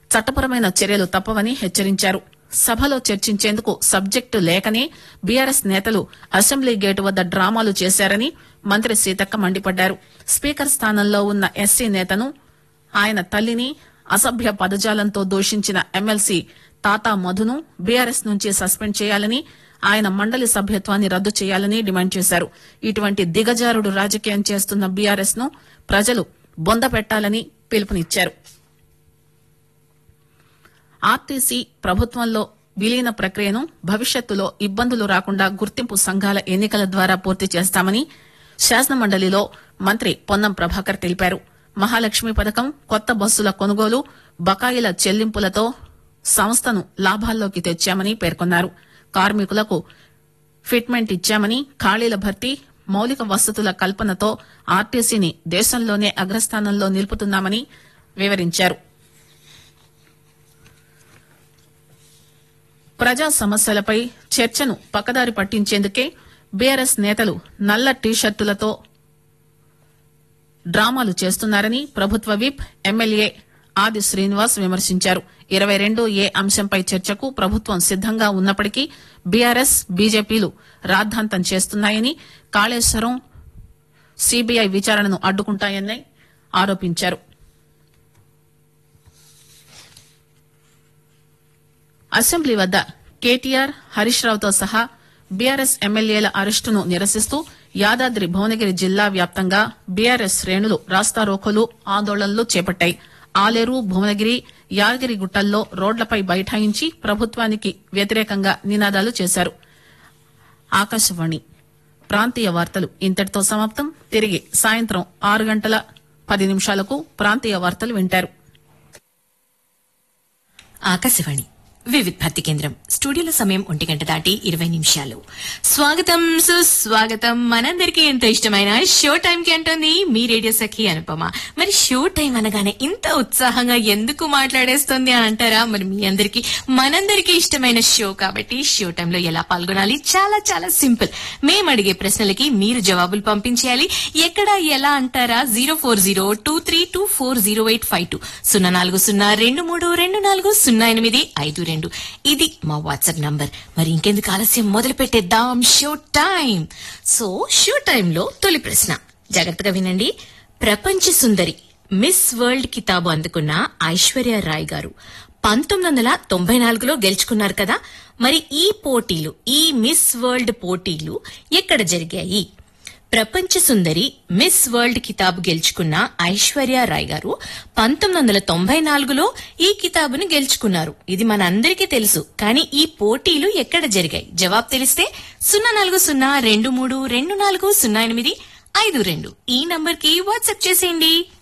చట్టపరమైన చర్యలు తప్పవని హెచ్చరించారు సభలో చర్చించేందుకు సబ్జెక్టు లేకనే బీఆర్ఎస్ నేతలు అసెంబ్లీ గేటు వద్ద డ్రామాలు చేశారని మంత్రి సీతక్క మండిపడ్డారు స్పీకర్ స్థానంలో ఉన్న ఎస్సీ నేతను ఆయన తల్లిని అసభ్య పదజాలంతో దూషించిన ఎమ్మెల్సీ తాతా మధును బీఆర్ఎస్ నుంచి సస్పెండ్ చేయాలని ఆయన మండలి సభ్యత్వాన్ని రద్దు చేయాలని డిమాండ్ చేశారు ఇటువంటి దిగజారుడు రాజకీయం చేస్తున్న బీఆర్ఎస్ ను ప్రజలు బొంద పెట్టాలని పిలుపునిచ్చారు ఆర్టీసీ ప్రభుత్వంలో విలీన ప్రక్రియను భవిష్యత్తులో ఇబ్బందులు రాకుండా గుర్తింపు సంఘాల ఎన్నికల ద్వారా పూర్తి చేస్తామని శాసనమండలిలో మంత్రి పొన్నం ప్రభాకర్ తెలిపారు మహాలక్ష్మి పథకం కొత్త బస్సుల కొనుగోలు బకాయిల చెల్లింపులతో సంస్థను లాభాల్లోకి తెచ్చామని పేర్కొన్నారు కార్మికులకు ఫిట్మెంట్ ఇచ్చామని ఖాళీల భర్తీ మౌలిక వసతుల కల్పనతో ఆర్టీసీని దేశంలోనే అగ్రస్థానంలో నిలుపుతున్నామని వివరించారు ప్రజా సమస్యలపై చర్చను పక్కదారి పట్టించేందుకే బీఆర్ఎస్ నేతలు నల్ల టీషర్టులతో డ్రామాలు చేస్తున్నారని ప్రభుత్వ విప్ ఎమ్మెల్యే ఆది శ్రీనివాస్ విమర్శించారు ఇరవై రెండు ఏ అంశంపై చర్చకు ప్రభుత్వం సిద్దంగా ఉన్నప్పటికీ బీఆర్ఎస్ బీజేపీలు రాద్ధాంతం చేస్తున్నాయని కాళేశ్వరం సీబీఐ విచారణను అడ్డుకుంటాయని ఆరోపించారు అసెంబ్లీ వద్ద కేటీఆర్ హరీష్ రావుతో సహా బీఆర్ఎస్ ఎమ్మెల్యేల అరెస్టును నిరసిస్తూ యాదాద్రి భువనగిరి జిల్లా వ్యాప్తంగా బీఆర్ఎస్ శ్రేణులు రాస్తారోకోలు ఆందోళనలు చేపట్టాయి ఆలేరు భువనగిరి యాదగిరిగుట్టల్లో రోడ్లపై బైఠాయించి ప్రభుత్వానికి వ్యతిరేకంగా నినాదాలు చేశారు ఆకాశవాణి ప్రాంతీయ వార్తలు ఇంతటితో సమాప్తం తిరిగి సాయంత్రం ఆరు గంటల పది నిమిషాలకు ప్రాంతీయ వార్తలు వింటారు ఆకాశవాణి వివిధ భక్తి కేంద్రం స్టూడియోలో సమయం ఒంటి గంట దాటి ఇరవై నిమిషాలు స్వాగతం సుస్వాగతం మనందరికీ ఎంతో ఇష్టమైన షో టైం కి అంటుంది మీ రేడియో సఖి అనుపమ మరి షో టైం అనగానే ఇంత ఉత్సాహంగా ఎందుకు మాట్లాడేస్తుంది అని అంటారా మరి మీ అందరికి మనందరికీ ఇష్టమైన షో కాబట్టి షో టైంలో ఎలా పాల్గొనాలి చాలా చాలా సింపుల్ మేము అడిగే ప్రశ్నలకి మీరు జవాబులు పంపించేయాలి ఎక్కడ ఎలా అంటారా zero four zero two three two four zero eight five two సున్నా నాలుగు సున్నా రెండు మూడు రెండు నాలుగు సున్నా ఎనిమిది ఐదు రెండు ఇది మా వాట్సాప్ నంబర్ మరి ఇంకెందుకు ఆలస్యం మొదలు పెట్టేద్దాం షో టైం సో షో టైంలో తొలి ప్రశ్న జాగ్రత్తగా వినండి ప్రపంచ సుందరి మిస్ వరల్డ్ కితాబు అందుకున్న ఐశ్వర్య రాయ్ గారు పంతొమ్మిది వందల తొంభై నాలుగులో గెలుచుకున్నారు కదా మరి ఈ పోటీలు ఈ మిస్ వరల్డ్ పోటీలు ఎక్కడ జరిగాయి ప్రపంచ సుందరి మిస్ వరల్డ్ కితాబు గెలుచుకున్న ఐశ్వర్య రాయ్ గారు పంతొమ్మిది వందల తొంభై నాలుగులో ఈ కితాబును గెలుచుకున్నారు ఇది మనందరికీ తెలుసు కానీ ఈ పోటీలు ఎక్కడ జరిగాయి జవాబు తెలిస్తే సున్నా నాలుగు సున్నా రెండు మూడు రెండు నాలుగు సున్నా ఎనిమిది ఐదు రెండు ఈ నంబర్ కి వాట్సాప్ చేసేయండి